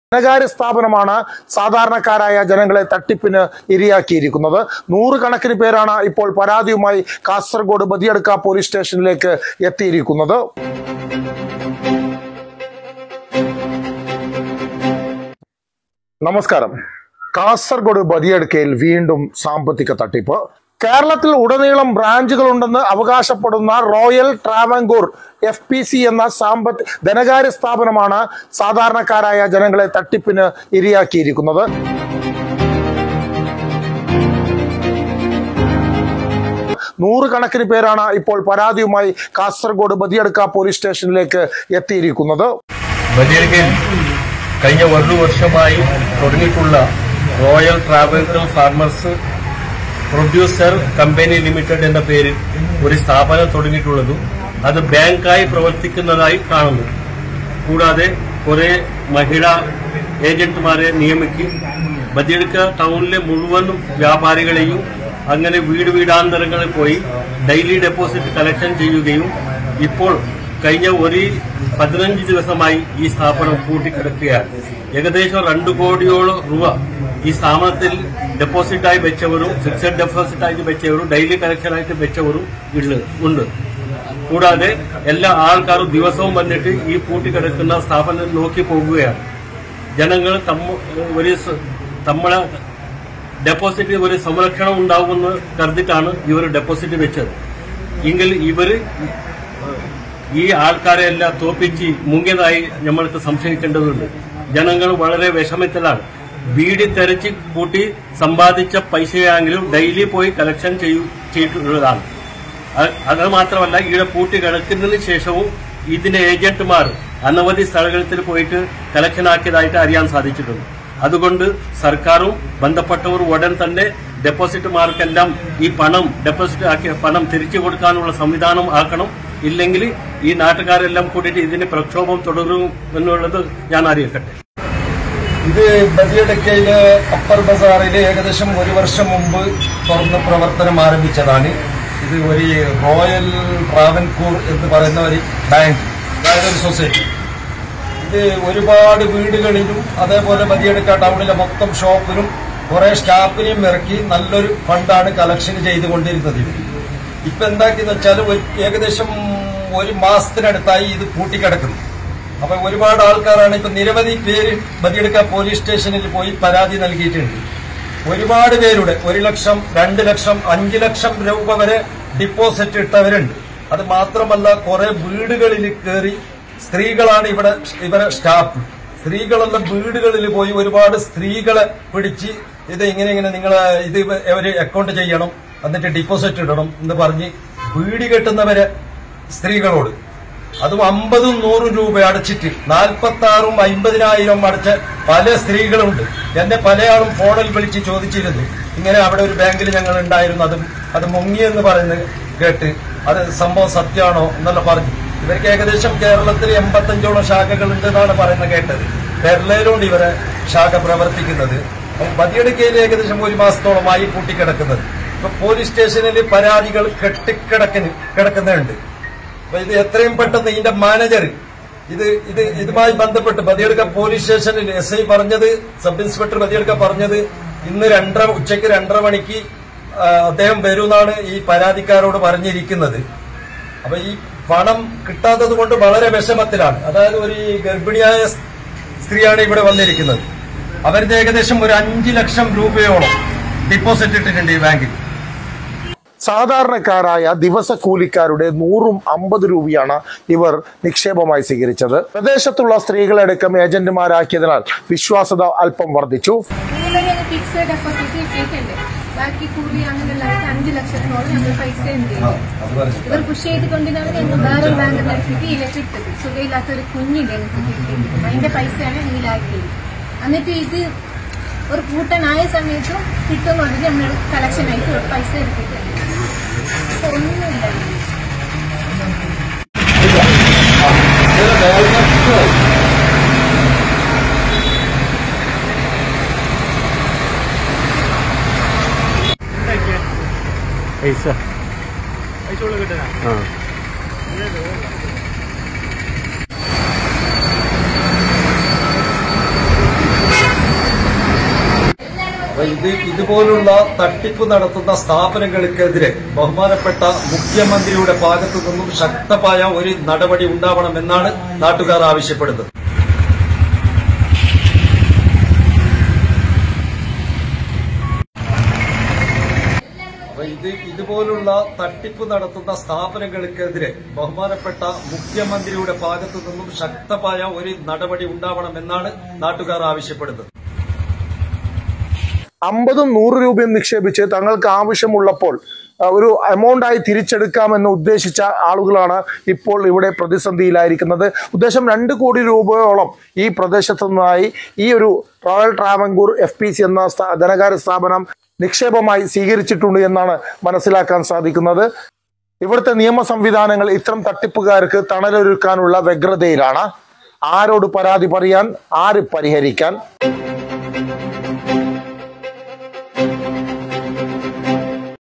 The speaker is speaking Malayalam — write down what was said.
ധനകാര്യ സ്ഥാപനമാണ് സാധാരണക്കാരായ ജനങ്ങളെ തട്ടിപ്പിന് ഇരയാക്കിയിരിക്കുന്നത് നൂറുകണക്കിന് പേരാണ് ഇപ്പോൾ പരാതിയുമായി കാസർഗോഡ് ബദിയടുക്ക പോലീസ് സ്റ്റേഷനിലേക്ക് എത്തിയിരിക്കുന്നത് നമസ്കാരം കാസർഗോഡ് ബദിയടുക്കയിൽ വീണ്ടും സാമ്പത്തിക തട്ടിപ്പ് കേരളത്തിൽ ഉടനീളം ബ്രാഞ്ചുകളുണ്ടെന്ന് അവകാശപ്പെടുന്ന Royal Travancore F P C എന്ന സാമ്പത്തി ധനകാര്യ സ്ഥാപനമാണ് സാധാരണക്കാരായ ജനങ്ങളെ തട്ടിപ്പിന് ഇരയാക്കിയിരിക്കുന്നത് നൂറുകണക്കിന് പേരാണ് ഇപ്പോൾ പരാതിയുമായി കാസർഗോഡ് ബദിയടുക്ക പോലീസ് സ്റ്റേഷനിലേക്ക് എത്തിയിരിക്കുന്നത് ബദിയടിക്കൽ കഴിഞ്ഞ ഒരു വർഷമായി തുടങ്ങിയിട്ടുള്ള Royal Travancore Farmers Producer Company Limited എന്ന പേരിൽ ഒരു സ്ഥാപനം തുടങ്ങിയിട്ടുള്ളതും അത് ബാങ്കായി പ്രവർത്തിക്കുന്നതായി കാണുന്നു കൂടാതെ കുറെ മഹിളാ ഏജന്റുമാരെ നിയമിക്കി ബദിയടുക്ക ടൗണിലെ മുഴുവൻ വ്യാപാരികളെയും അങ്ങനെ വീട് വീടാന്തരങ്ങളിൽ പോയി ഡെയിലി ഡെപ്പോസിറ്റ് കളക്ഷൻ ചെയ്യുകയും ഇപ്പോൾ കഴിഞ്ഞ ഒരു പതിനഞ്ച് ദിവസമായി ഈ സ്ഥാപനം പൂട്ടിക്കിടക്കുകയാണ് ഏകദേശം രണ്ടു കോടിയോളം രൂപ ഈ സ്ഥാപനത്തിൽ ഡെപ്പോസിറ്റായി വെച്ചവരും ഫിക്സഡ് ഡെപ്പോസിറ്റായി വെച്ചവരും ഡെയിലി കളക്ഷനായിട്ട് വെച്ചവരും ഉള്ള- ഉണ്ട് കൂടാതെ എല്ലാ ആൾക്കാരും ദിവസവും വന്നിട്ട് ഈ പൂട്ടിക്കിടക്കുന്ന സ്ഥാപനം നോക്കി പോകുകയാണ് ജനങ്ങൾ തമ്മ ഒരു സ- നമ്മളെ ഡെപ്പോസിറ്റ് ഒരു സംരക്ഷണം ഉണ്ടാവുമെന്ന് കരുതിട്ടാണ് ഇവർ ഡെപ്പോസിറ്റ് വെച്ചത് എങ്കിൽ ഇവർ ഈ ആൾക്കാരെ എല്ലാം തോപ്പിച്ച് മുങ്ങിയതായി നമ്മൾക്ക് സംശയിക്കേണ്ടതുണ്ട് ജനങ്ങൾ വളരെ വിഷമത്തിലാണ് ബീഡി തെരച്ച് കൂട്ടി സമ്പാദിച്ച പൈസയാണെങ്കിലും ഡെയിലി പോയി കളക്ഷൻ ചെയ്യൂ ചെയ്തിട്ടുള്ളതാണ് അത് അത് മാത്രമല്ല ഇവിടെ പൂട്ടി കിടക്കുന്നതിന് ശേഷവും ഇതിന്റെ ഏജന്റുമാർ അനവധി സ്ഥലങ്ങളിൽ പോയിട്ട് കളക്ഷൻ ആക്കിയതായിട്ട് അറിയാൻ സാധിച്ചിട്ടുണ്ട് അതുകൊണ്ട് സർക്കാരും ബന്ധപ്പെട്ടവർ ഉടൻ തന്നെ ഡെപ്പോസിറ്റുമാർക്കെല്ലാം ഈ പണം ഡെപ്പോസിറ്റ് ആക്കിയ പണം തിരിച്ചു കൊടുക്കാനുള്ള സംവിധാനം ആക്കണം ഇല്ലെങ്കിൽ ഈ നാട്ടുകാരെല്ലാം കൂടിയിട്ട് ഇതിന് പ്രക്ഷോഭം തുടരും എന്നുള്ളത് ഞാൻ അറിയിക്കട്ടെ ഇത് ബദിയടക്കയിലെ അപ്പർ ബസാറില് ഏകദേശം ഒരു വർഷം മുമ്പ് തുറന്ന് പ്രവർത്തനം ആരംഭിച്ചതാണ് ഇത് ഒരു റോയൽ ട്രാവൻകൂർ എന്ന് പറയുന്ന ഒരു ബാങ്ക് അതായത് ഒരു സൊസൈറ്റി ഇത് ഒരുപാട് വീടുകളിലും അതേപോലെ ബദിയടുക്ക ടൗണിലെ മൊത്തം ഷോപ്പിലും കുറെ സ്റ്റാഫിനെയും ഇറക്കി നല്ലൊരു ഫണ്ടാണ് കളക്ഷൻ ചെയ്തുകൊണ്ടിരുന്നത് ഇത് ഇപ്പൊ എന്താക്കിന്ന് വെച്ചാൽ ഒരു- ഏകദേശം ഒരു മാസത്തിനടുത്തായി ഇത് പൂട്ടിക്കിടക്കുന്നു അപ്പൊ ഒരുപാട് ആൾക്കാരാണ് ഇപ്പൊ നിരവധി പേര് ബദിയെടുക്ക പോലീസ് സ്റ്റേഷനിൽ പോയി പരാതി നൽകിയിട്ടുണ്ട് ഒരുപാട് പേരുടെ ഒരു ലക്ഷം രണ്ട് ലക്ഷം അഞ്ചു ലക്ഷം രൂപ വരെ ഡിപ്പോസിറ്റ് ഇട്ടവരുണ്ട് അത് മാത്രമല്ല കുറെ വീടുകളിൽ കയറി സ്ത്രീകളാണ് ഇവിടെ ഇവരെ സ്റ്റാഫ് സ്ത്രീകളെല്ലാം വീടുകളിൽ പോയി ഒരുപാട് സ്ത്രീകളെ പിടിച്ച് ഇത് ഇങ്ങനെ ഇങ്ങനെ നിങ്ങൾ ഇത് അവര് അക്കൗണ്ട് ചെയ്യണം എന്നിട്ട് ഡിപ്പോസിറ്റ് ഇടണം എന്ന് പറഞ്ഞ് വീട് കെട്ടുന്നവരെ സ്ത്രീകളോട് അതും അമ്പതും നൂറും രൂപ അടച്ചിട്ട് നാൽപ്പത്തി ആറും അമ്പതിനായിരം അടച്ച പല സ്ത്രീകളുണ്ട് എന്നെ പലയാളും ഫോണിൽ വിളിച്ച് ചോദിച്ചിരുന്നു ഇങ്ങനെ അവിടെ ഒരു ബാങ്കിൽ ഞങ്ങൾ ഉണ്ടായിരുന്നു അത് അത് മുങ്ങിയെന്ന് പറയുന്നത് കേട്ട് അത് സംഭവം സത്യമാണോ എന്നല്ല പറഞ്ഞു ഇവർക്ക് ഏകദേശം കേരളത്തിൽ എൺപത്തഞ്ചോളം ശാഖകൾ ഉണ്ടെന്നാണ് പറയുന്നത് കേട്ടത് കേരളയിലുണ്ട് ഇവരെ ശാഖ പ്രവർത്തിക്കുന്നത് ബദിയടുക്കയിൽ ഏകദേശം ഒരു മാസത്തോളമായി പൂട്ടിക്കിടക്കുന്നത് ഇപ്പൊ പോലീസ് സ്റ്റേഷനിൽ പരാതികൾ കെട്ടിക്കിടക്കുന്ന കിടക്കുന്നുണ്ട് അപ്പൊ ഇത് എത്രയും പെട്ടെന്ന് ഇതിന്റെ മാനേജർ ഇത് ഇത് ഇതുമായി ബന്ധപ്പെട്ട് ബദിയെടുക്ക പോലീസ് സ്റ്റേഷനിൽ എസ് ഐ പറഞ്ഞത് സബ് ഇൻസ്പെക്ടർ ബദിയെടുക്ക പറഞ്ഞത് ഇന്ന് രണ്ടര ഉച്ചയ്ക്ക് രണ്ടര മണിക്ക് ആ, അദ്ദേഹം വരുമെന്നാണ് ഈ പരാതിക്കാരോട് പറഞ്ഞിരിക്കുന്നത് അപ്പൊ ഈ പണം കിട്ടാത്തത് കൊണ്ട് വളരെ വിഷമത്തിലാണ് അതായത് ഒരു ഗർഭിണിയായ സ്ത്രീയാണ് ഇവിടെ വന്നിരിക്കുന്നത് അവരുടെ ഏകദേശം ഒരു അഞ്ചു ലക്ഷം രൂപയോളം ഡിപ്പോസിറ്റ് ഇട്ടിട്ടുണ്ട് ഈ ബാങ്കിൽ സാധാരണക്കാരായ ദിവസക്കൂലിക്കാരുടെ നൂറും അമ്പത് രൂപയാണ് ഇവർ നിക്ഷേപമായി സ്വീകരിച്ചത് പ്രദേശത്തുള്ള സ്ത്രീകളടക്കം ഏജന്റുമാരാക്കിയതിനാൽ വിശ്വാസത അല്പം വർദ്ധിച്ചു ഇതുവരെ ഫിക്സഡ് ഡെപ്പോസിറ്റ് ഇട്ടിട്ടുണ്ട് ബാക്കി കൂടി അങ്ങനെയുള്ള അഞ്ച് ലക്ഷത്തിനോളം ഞങ്ങൾ പൈസ എന്ത് ചെയ്യും അത് പറഞ്ഞു ഇവർ പുഷ് ചെയ്തുകൊണ്ടിരുന്നാണ് ഞങ്ങൾ വേറെ ബാങ്കിൽ നടത്തിയിട്ട് ഇതിലേക്ക് ഇട്ടത് സുഖമില്ലാത്ത ഒരു കുഞ്ഞില്ല എനിക്ക് കിട്ടിയത് അതിന്റെ പൈസയാണ് ഇതിലാക്കിയത് എന്നിട്ട് ഇത് ഒരു കൂട്ടനായ സമയത്തും കിട്ടുമെന്ന് പറഞ്ഞിട്ട് നമ്മൾ കളക്ഷൻ ആയിട്ട് ഒരു പൈസ എടുത്തിട്ടുണ്ട് അപ്പൊ ഒന്നുമില്ല പൈസ ആ അപ്പൊ ഇത് ഇതുപോലുള്ള തട്ടിപ്പ് നടത്തുന്ന സ്ഥാപനങ്ങൾക്കെതിരെ ബഹുമാനപ്പെട്ട മുഖ്യമന്ത്രിയുടെ ഭാഗത്തു നിന്നും ശക്തമായ ഒരു നടപടി ഉണ്ടാവണമെന്നാണ് നാട്ടുകാർ ആവശ്യപ്പെടുന്നത് അപ്പൊ ഇത് ഇതുപോലുള്ള തട്ടിപ്പ് നടത്തുന്ന സ്ഥാപനങ്ങൾക്കെതിരെ ബഹുമാനപ്പെട്ട മുഖ്യമന്ത്രിയുടെ ഭാഗത്തു നിന്നും ശക്തമായ ഒരു നടപടി ഉണ്ടാവണമെന്നാണ് നാട്ടുകാർ ആവശ്യപ്പെടുന്നത് അമ്പതും നൂറ് രൂപയും നിക്ഷേപിച്ച് തങ്ങൾക്ക് ആവശ്യമുള്ളപ്പോൾ ആ, ഒരു എമൗണ്ട് ആയി തിരിച്ചെടുക്കാമെന്ന് ഉദ്ദേശിച്ച ആളുകളാണ് ഇപ്പോൾ ഇവിടെ പ്രതിസന്ധിയിലായിരിക്കുന്നത് ഉദ്ദേശം രണ്ട് കോടി രൂപയോളം ഈ പ്രദേശത്തു നിന്നായി ഈ ഒരു Royal Travancore F P C എന്ന സ്ഥാ- ധനകാര്യ സ്ഥാപനം നിക്ഷേപമായി സ്വീകരിച്ചിട്ടുണ്ട് എന്നാണ് മനസ്സിലാക്കാൻ സാധിക്കുന്നത് ഇവിടുത്തെ നിയമ സംവിധാനങ്ങൾ ഇത്തരം തട്ടിപ്പുകാർക്ക് തണലൊരുക്കാനുള്ള വ്യഗ്രതയിലാണ് ആരോട് പരാതി പറയാൻ ആര് പരിഹരിക്കാൻ